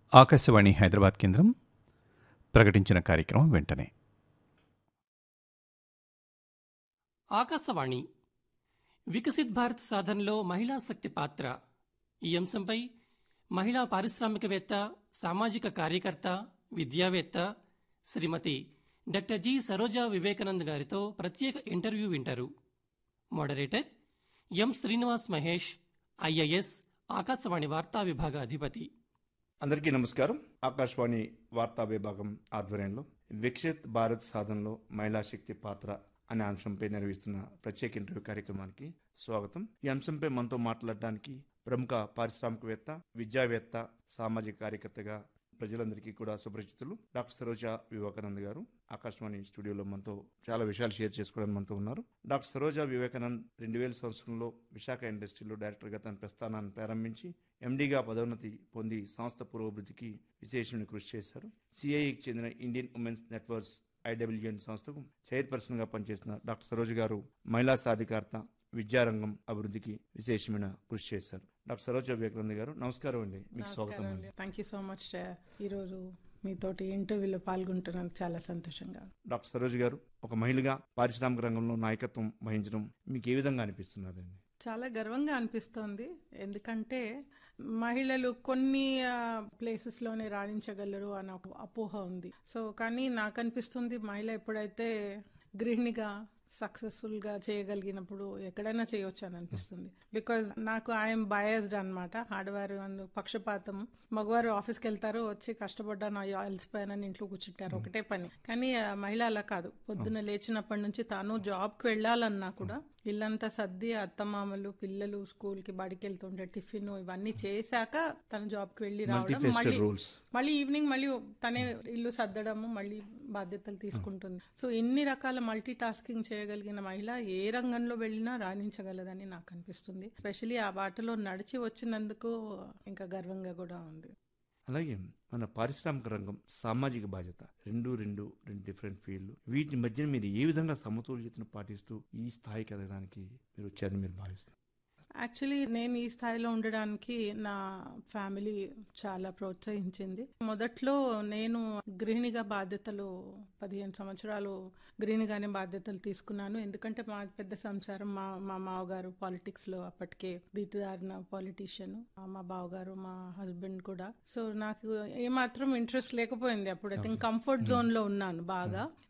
ఆకాశవాణి హైదరాబాద్ కేంద్రం ప్రకటించిన కార్యక్రమం వెంటనే ఆకాశవాణి వికసిత్ భారత్ సాధనలో మహిళా శక్తి పాత్ర ఈ అంశంపై మహిళా పారిశ్రామికవేత్త సామాజిక కార్యకర్త విద్యావేత్త శ్రీమతి డాక్టర్ జి సరోజా వివేకానంద్ గారితో ప్రత్యేక ఇంటర్వ్యూ వింటారు moderator M Srinivas Mahesh IIS Akashvani వార్తా విభాగ అధిపతి అందరికీ నమస్కారం ఆకాశవాణి వార్తా విభాగం ఆధ్వర్యంలో వికసిత్ భారత్ సాధనలో మహిళా శక్తి పాత్ర అనే అంశంపై నిర్వహిస్తున్న ప్రత్యేక ఇంటర్వ్యూ కార్యక్రమానికి స్వాగతం ఈ అంశంపై మనతో మాట్లాడడానికి ప్రముఖ పారిశ్రామికవేత్త విద్యావేత్త సామాజిక కార్యకర్తగా ప్రజలందరికీ కూడా సుపరిచితులు డాక్టర్ సరోజా వివేకానంద్ గారు ఆకాశవాణి స్టూడియోలో మనతో చాలా విషయాలు షేర్ చేసుకోవడానికి మనతో ఉన్నారు డాక్టర్ సరోజా వివేకానంద్ రెండు వేల సంవత్సరంలో విశాఖ ఇండస్ట్రీలో డైరెక్టర్గా తన ప్రస్థానాన్ని ప్రారంభించి ఎండీగా పదోన్నతి పొంది సంస్థ పురోభివృద్ధికి విశేషమైన కృషి చేశారు సిఐకి చెందిన ఇండియన్ ఉమెన్స్ నెట్వర్క్స్ ఐడబ్ల్యూఎన్ సంస్థకు చైర్పర్సన్ గా పనిచేస్తున్న డాక్టర్ సరోజ్ గారు మహిళా సాధికారత విద్యారంగం అభివృద్ధికి విశేషమైన కృషి చేశారు డాక్టర్ సరోజ వివేకానంద గారు నమస్కారం అండి మీకు స్వాగతం అండి థ్యాంక్ యూ సో మచ్ ఈరోజు మీతోటి ఇంటర్వ్యూలో పాల్గొంటున్నందుకు చాలా సంతోషంగా ఉంది. డాక్టర్ సరోజ్ గారు ఒక మహిళగా పారిశ్రామిక రంగంలో నాయకత్వం వహించడం మీకు ఏ విధంగా అనిపిస్తున్నదండి చాలా గర్వంగా అనిపిస్తోంది ఎందుకంటే మహిళలు కొన్ని ప్లేసెస్ లోనే రాణించగలరు అన్న ఒక అపోహ ఉంది సో కానీ నాకు అనిపిస్తుంది మహిళ ఎప్పుడైతే గృహిణిగా సక్సెస్ఫుల్ గా చేయగలిగినప్పుడు ఎక్కడైనా చేయొచ్చు అని అనిపిస్తుంది బికాజ్ నాకు ఐఎమ్ బయస్డ్ అనమాట ఆడవారు అందు పక్షపాతం మగవారు ఆఫీస్కి వెళ్తారు వచ్చి కష్టపడ్డాను అయ్యో అలసిపోయానని ఇంట్లో కూర్చుంటారు ఒకటే పని కానీ ఆ మహిళ అలా కాదు పొద్దున్న లేచినప్పటి నుంచి తాను జాబ్కి వెళ్ళాలన్నా కూడా ఇల్లంతా సర్ది అత్తమామలు పిల్లలు స్కూల్ కి బడికి వెళ్తుంటే టిఫిన్ ఇవన్నీ చేశాక తన జాబ్ కి వెళ్ళి రావడం మల్టీఫెస్టెడ్ మళ్ళీ రూల్స్ మళ్ళీ ఈవినింగ్ మళ్ళీ తనే ఇల్లు సర్దడము మళ్ళీ బాధ్యతలు తీసుకుంటుంది సో ఇన్ని రకాల మల్టీ టాస్కింగ్ చేయగలిగిన మహిళ ఏ రంగంలో వెళ్ళినా రాణించగలదని నాకు అనిపిస్తుంది స్పెషలీ ఆ బాటలో నడిచి వచ్చినందుకు ఇంకా గర్వంగా కూడా ఉంది అలాగే మన పారిశ్రామిక రంగం సామాజిక బాధ్యత రెండు రెండు రెండు డిఫరెంట్ ఫీల్డ్ వీటి మధ్య మీరు ఏ విధంగా సమతుల్యతను పాటిస్తూ ఈ స్థాయికి ఎదగడానికి మీరు వచ్చారని మీరు భావిస్తారు యాక్చువల్లీ నేను ఈ స్థాయిలో ఉండడానికి నా ఫ్యామిలీ చాలా ప్రోత్సహించింది మొదట్లో నేను గృహిణిగా బాధ్యతలు పదిహేను సంవత్సరాలు గృహిణిగానే బాధ్యతలు తీసుకున్నాను ఎందుకంటే మా పెద్ద సంసారం మా మా మావగారు పాలిటిక్స్ లో అప్పటికే దీటిదారిన పాలిటీషియన్ మా బావగారు మా హస్బెండ్ కూడా సో నాకు ఏమాత్రం ఇంట్రెస్ట్ లేకపోయింది అప్పుడు అయితే కంఫర్ట్ జోన్ లో ఉన్నాను బాగా